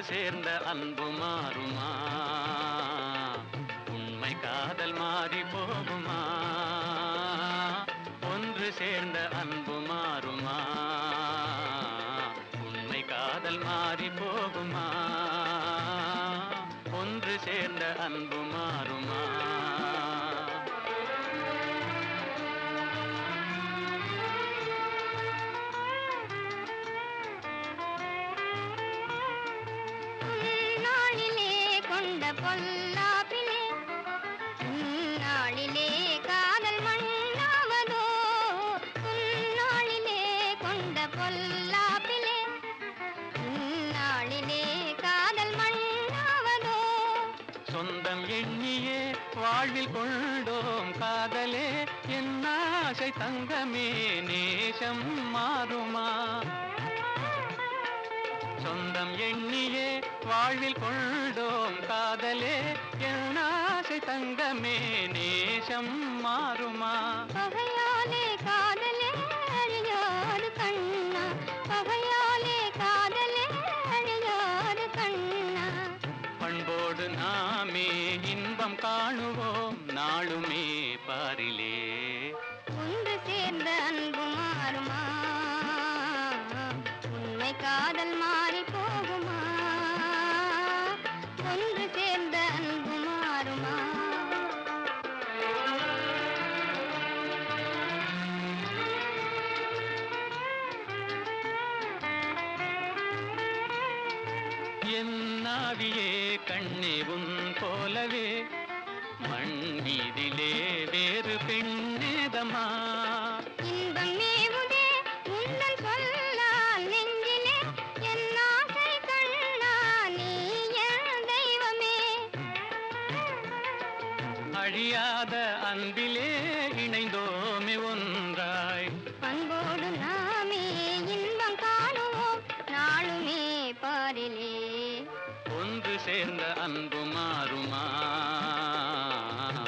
சேர்ந்த அன்பு மாறுமா உண்மை காதல் மாறி போகுமா ஒன்று சேர்ந்த அன்பு மாறுமா உண்மை காதல் மாறி போகுமா ஒன்று சேர்ந்த அன்பு மாறுமா நாளிலே கொண்ட பொல்லாப்பிலே நாளிலே காதல் மண்ணாவதோ நாளிலே கொண்ட பொல்லாப்பிலே நாளிலே காதல் மண்ணாவதோ சொந்தம் எண்ணியே வாழ்வில் கொண்டோம் காதலே என் ஆசை தங்கமே நேசம் மாறுமா சொந்தம் எண்ணியே வாழ்வில் கொண்டோம் காதலே என் ஆசை தங்கமே நேசம் மாறுமா பகையாலே காதலே அழியாது கண்ணா பகையாலே காதலே அழியாது கண்ணா பண்போடு நாமே இன்பம் காணுவோம் நாளுமே பாரிலே ஒன்று சேர்ந்த அன்பு மாறுமா உண்மை காதல் மாறி போகுமா ஒன்று சேர்ந்த அன்பு மாறுமா என் நாவியே கண்ணே உன் போலவே மண் மீதிலே வேறு பெண்ணேதமா இன்பம் மேவுதே உந்தன் சொல்லால் நெஞ்சிலே என் ஆசை கண்ணா நீ என் தெய்வமே அழியாத அன்பிலே இணைந்தோமே ஒன்றாய் அன்போடு நாமே இன்பம் காணுவோம் நாளுமே பாரிலே ஒன்று சேர்ந்த அன்பு மாறுமா